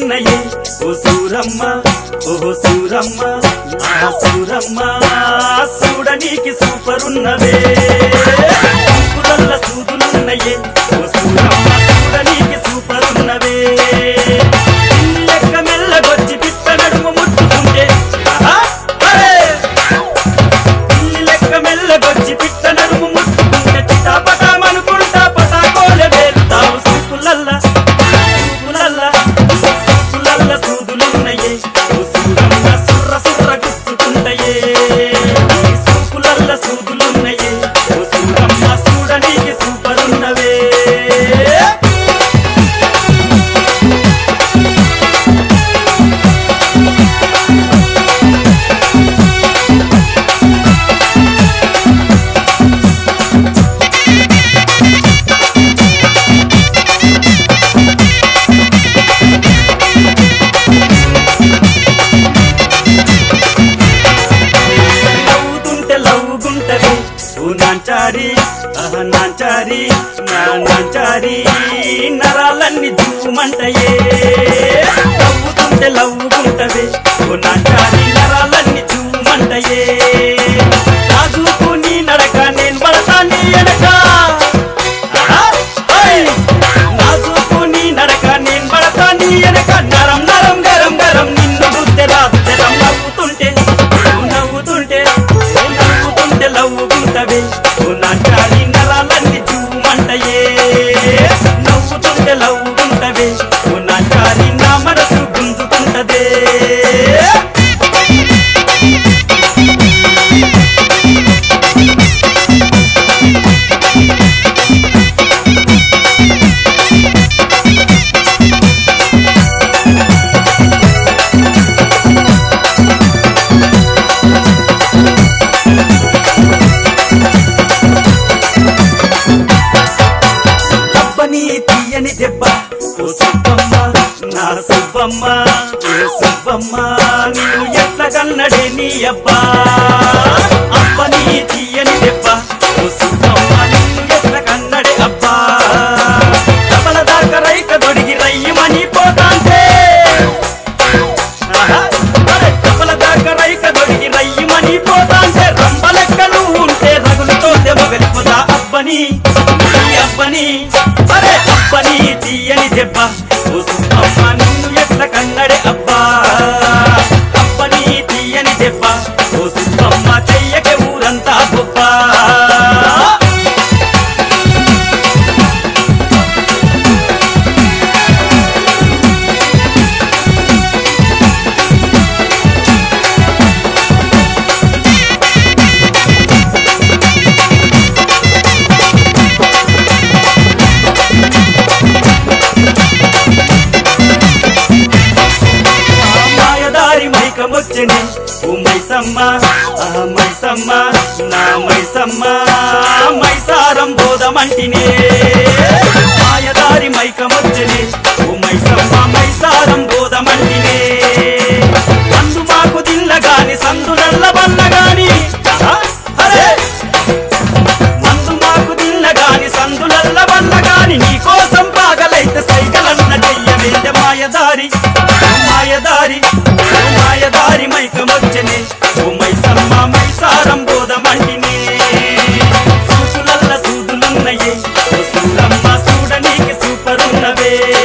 సూదులున్నయే ఓ సూరమ్మ ఓహో సూరమ్మ ఆ సూరమ్మ చూడనీకి సూపర్ ఉన్నవే సూపులల్ల సూదులున్నయే ఓ సూరమ్మ చూడనీకి సూపర్ ఉన్నవే లెక్క మెల్లగొచ్చి పిట్ట నడుము ముట్టుకుంటే ఆహా, అరే! ఈ లెక్క మెల్లగొచ్చి పిట్ట నడుము ముట్టుకుంటే చిటాపటామనుకుంటా పటాకోలే వేరుతావు సూపులల్ల సూపులల్ల సూపులల్ల సూదులున్నయే ఓ సూరమ్మ సుర్ర సుర్ర గుచ్చుకుంటయే ఈ సూపులల్ల సూదులున్నయే ఓ సూరమ్మ చూడనీకి సూపరున్నవే నవ్వుతుంటే లవ్వుకుంటది ఓ నాంచారి ఆహ నాంచారి నా నాంచారి నరాలన్నీ జూమంటయే నవ్వుతుంటే లవ్వుకుంటది ఓ నాంచారి నరాలన్నీ జూమంటయే రాజుకు నీ నడక నేను పడతా నీ ఎనక ఆహా, ఓయ్! నాజుకు నీ నడక నేను పడతా నీ ఎనక నరం నరం గరం గరం నిన్ను గుర్తె రాదు తెరం నవ్వుతుంటే నువ్వు నవ్వుతుంటే నువ్వు నవ్వుతుంటే లవ్వుకుంటవే నువ్వు నాటాడి నరాలన్నీ చూమంటయే నవ్వుతుంటే లవ్వుకుంటవే నువ్వు నాటాడి నా మనసు గుంజుకుంటదే అబ్బని తీయని దెబ్బ ఓ సుబ్బమ్మ నా సుబ్బమ్మ ఓ సుబ్బమ్మ నీవు ఎట్ల కన్నడే నీ అబ్బా అబ్బని తీయని దెబ్బ ఓ సుబ్బమ్మ నిన్ను ఎట్ల కన్నడే అబ్బా డబల దాకా రైక దొడిగి రయ్యమని పోతాంటే ఆహా, అరే డబల దాకా రైక దొడిగి రయ్యమని పోతాంటే రంబలెక్కలు ఉంటే రగులుతోటే మొగలిపోతా అబ్బని నీ అబ్బని అరే అబ్బని తీయని దెబ్బ ఓ సుబ్బమ్మ నిన్ను ఎట్ల కన్నడే అబ్బా అబ్బని తీయని దెబ్బ ఓ సుబ్బమ్మ చెయ్యకే ఊరంతా గొప్ప మాయదారి మైకమొచ్చని ఓ మైసమ్మ ఆ మైసమ్మ నా మైసమ్మ మైసారం బోధమంటినే మాయదారి మైకమొచ్చని ఓ మైసమ్మ మైసారం బోధమంటినే అందు మాకు దిల్లగాని సందు నల్ల బల్లగాని అరే మందు మాకు దిల్లగాని సందులల్ల వల్లగాని నీ కోసం పాగలైతే సైకలన్న చెయ్యవేంద మాయదారి ఓ మాయదారి ఓ మాయదారి మైకమొచ్చనే ఓ మైసమ్మ మైసారం బోధమంటినే సూసులల్ల సూదులున్నయే ఓ సూరమ్మ చూడనీకి సూపరున్నవే